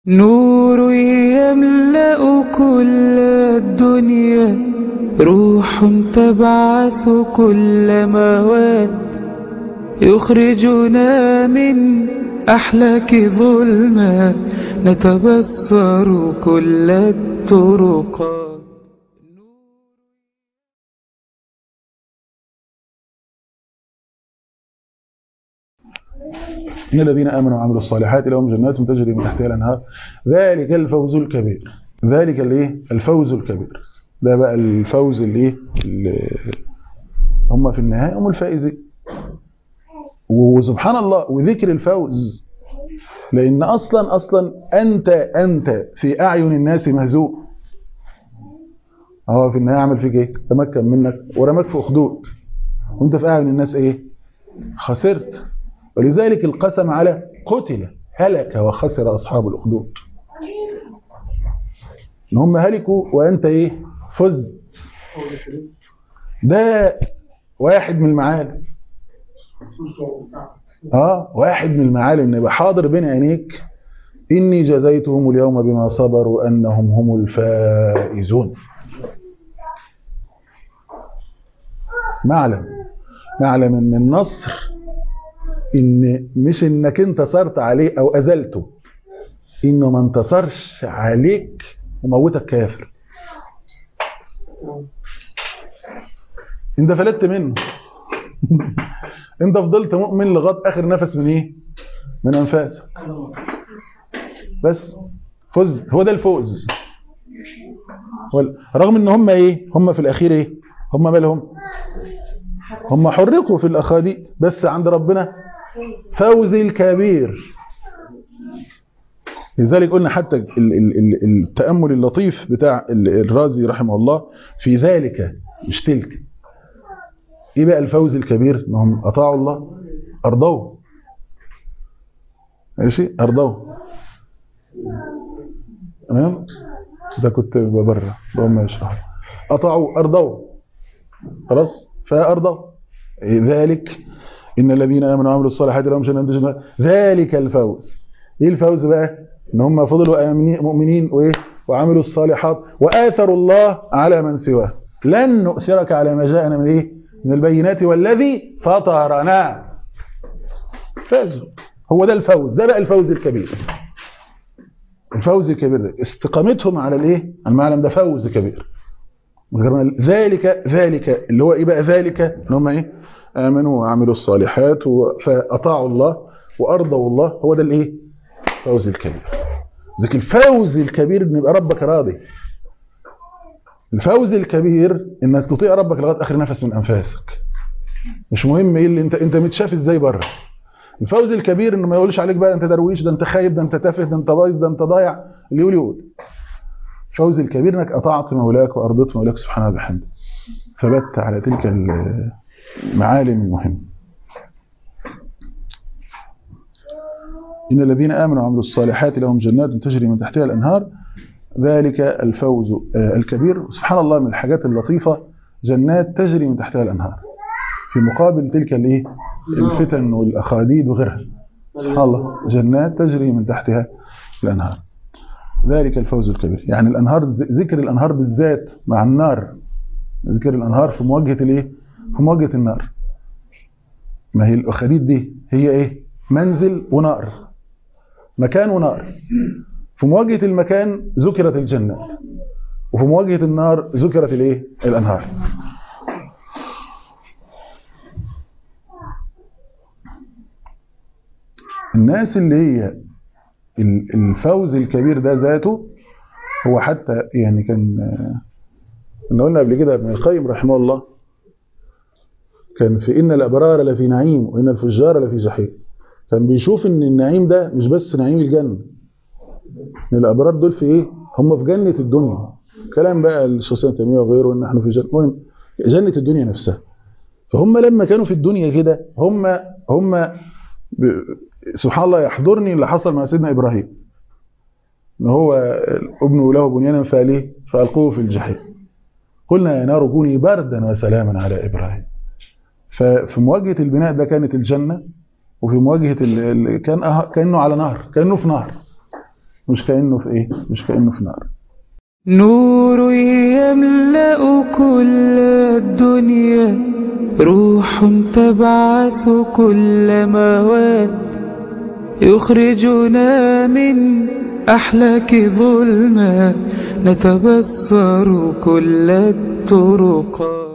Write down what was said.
نور يملأ كل الدنيا روح تبعث كل مواد يخرجنا من أحلاك ظلمات نتبصر كل الطرقات إن الذين آمنوا وعملوا الصالحات لهم جنات تجري من تحتها الأنهار ذلك الفوز الكبير ذلك الايه الفوز الكبير ده بقى الفوز الايه هم في النهاية هم الفائزين وسبحان الله وذكر الفوز لأن أصلا أصلا أنت أنت في أعين الناس مهزوم هو في النهاية عمل فيك إيه تمكن منك ورماك في أخدود وأنت في أعين الناس إيه خسرت ولذلك القسم على قتل هلك وخسر أصحاب الأخدود ان هم هلكوا وانت ايه فزت ده واحد من المعالم اه واحد من المعالم ان يبقى حاضر بين عينيك اني جزيتهم اليوم بما صبروا انهم هم الفائزون معلم معلم ان النصر ان مش انك انتصرت عليه او اذلته انه ما انتصرش عليك وموتك كافر انت فلتت منه انت فضلت مؤمن لغايه اخر نفس من ايه من انفاسك بس فزت هو ده الفوز رغم ان هم ايه هم في الاخير ايه هم مالهم هم حرقوا في الاخاديد بس عند ربنا فوز الكبير لذلك قلنا حتى التأمل اللطيف بتاع الرازي رحمه الله في ذلك مش تلك ايه بقى الفوز الكبير انهم اطاعوا الله ارضوه ماشي ارضوه تمام ده كنت ببره بقوم يشرح اطاعوا ارضوه خلاص فارضوا ذلك ان الذين امنوا وعملوا الصالحات لهم جنات ذلك الفوز ايه الفوز بقى ان هم فضلوا مؤمنين وايه وعملوا الصالحات واثروا الله على من سواه لن نؤثرك على ما جاءنا من ايه من البينات والذي فطرنا فازوا هو ده الفوز ده بقى الفوز الكبير الفوز الكبير ده استقامتهم على الايه المعلم ده فوز كبير ذلك ذلك اللي هو ايه بقى ذلك ان هم ايه امنوا وعملوا الصالحات فاطاعوا الله وارضوا الله هو ده الايه الفوز الكبير ذلك الفوز الكبير ان يبقى ربك راضي الفوز الكبير انك تطيع ربك لغايه اخر نفس من انفاسك مش مهم ايه اللي انت انت متشاف ازاي بره الفوز الكبير انه ما يقولش عليك بقى انت درويش ده انت خايب ده انت تافه ده انت بايظ ده انت ضايع اللي يقول يقول الفوز الكبير انك اطعت مولاك وارضيت مولاك سبحانه وبحمده ثبت على تلك المعالم المهمه إن الذين آمنوا وعملوا الصالحات لهم جنات تجري من تحتها الأنهار ذلك الفوز الكبير سبحان الله من الحاجات اللطيفة جنات تجري من تحتها الأنهار في مقابل تلك الايه الفتن والأخاديد وغيرها سبحان الله جنات تجري من تحتها الأنهار ذلك الفوز الكبير يعني الأنهار ذكر الأنهار بالذات مع النار ذكر الأنهار في مواجهة الايه في مواجهة النار ما هي الأخاديد دي هي ايه منزل ونار مكان ونار في مواجهة المكان ذكرت الجنة وفي مواجهة النار ذكرت الايه الانهار الناس اللي هي الفوز الكبير ده ذاته هو حتى يعني كان احنا قلنا قبل كده ابن القيم رحمه الله كان في ان الابرار لفي نعيم وان الفجار لفي جحيم كان بيشوف ان النعيم ده مش بس نعيم الجنة ان الابرار دول في ايه هم في جنة الدنيا كلام بقى الشخصية التيمية وغيره ان احنا في جنة المهم جنة الدنيا نفسها فهم لما كانوا في الدنيا كده هم هم ب... سبحان الله يحضرني اللي حصل مع سيدنا ابراهيم ان هو ابنه له بنيانا فاليه فالقوه في الجحيم قلنا يا نار كوني بردا وسلاما على ابراهيم ففي مواجهه البناء ده كانت الجنه وفي مواجهة ال... ال... كان أه... كأنه على نهر كأنه في نهر مش كأنه في إيه مش كأنه في نار نور يملأ كل الدنيا روح تبعث كل مواد يخرجنا من أحلاك ظلمات نتبصر كل الطرقات